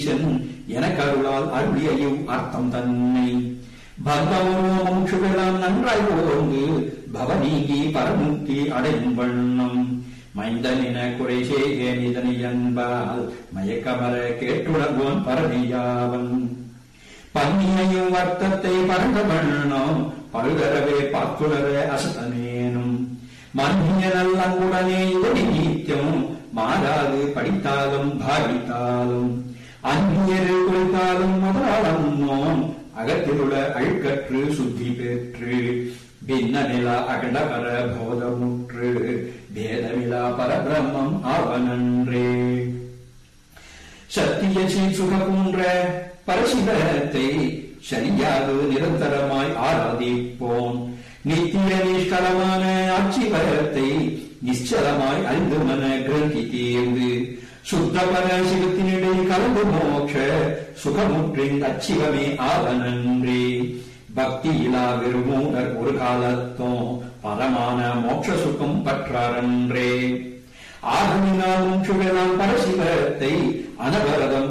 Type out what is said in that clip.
ஈசன் எனக்கருளால் அருளியையும் அர்த்தம் தன்னை பத்மமும் சுகலாம் நன்றாய் ஓர்ந்து பவநீங்கி பரமுக்தி அடையும் வண்ணம் மைந்தனின குறை செய்கேன் இதனை என்பால் மயக்கமர கேட்டுணர்வோன் பரணியாவன் பன்னியையும் வர்த்தத்தை பரந்த வண்ணம் பல்கரவே பார்த்துணர அசதனேனும் மன்னிய நல்லங்குடனே இதனை நீத்தியம் மாறாது படித்தாலும் பாவித்தாலும் அந்நியரை குறித்தாலும் முதலாளம் நோம் அகத்திலுள்ள அழுக்கற்று சுத்தி பெற்று பின்ன நிலா அகண்டபர போதமுற்று பேதமிலா பரபிரம்மம் ஆவனன்றே சத்திய சுககுன்ற பரசிவத்தை சரியாக நிரந்தரமாய் ஆராதிப்போம் நித்திய நிஷ்கலமான ஆட்சிவரத்தை நிச்சலமாய் அறிந்து மன கிரந்தி தேர்ந்து சுத்த பரசிவத்தினிடை கலந்து மோட்ச சுகமுற்றின் அச்சிவமே ஆவனன்றே பக்தியிலா வெறுமூடர் ஒரு காலத்தும் பரமான மோட்ச சுகம் பற்றாரன்றே ஆகமினால் முற்றுகளால் பரசிவத்தை அனவரதம்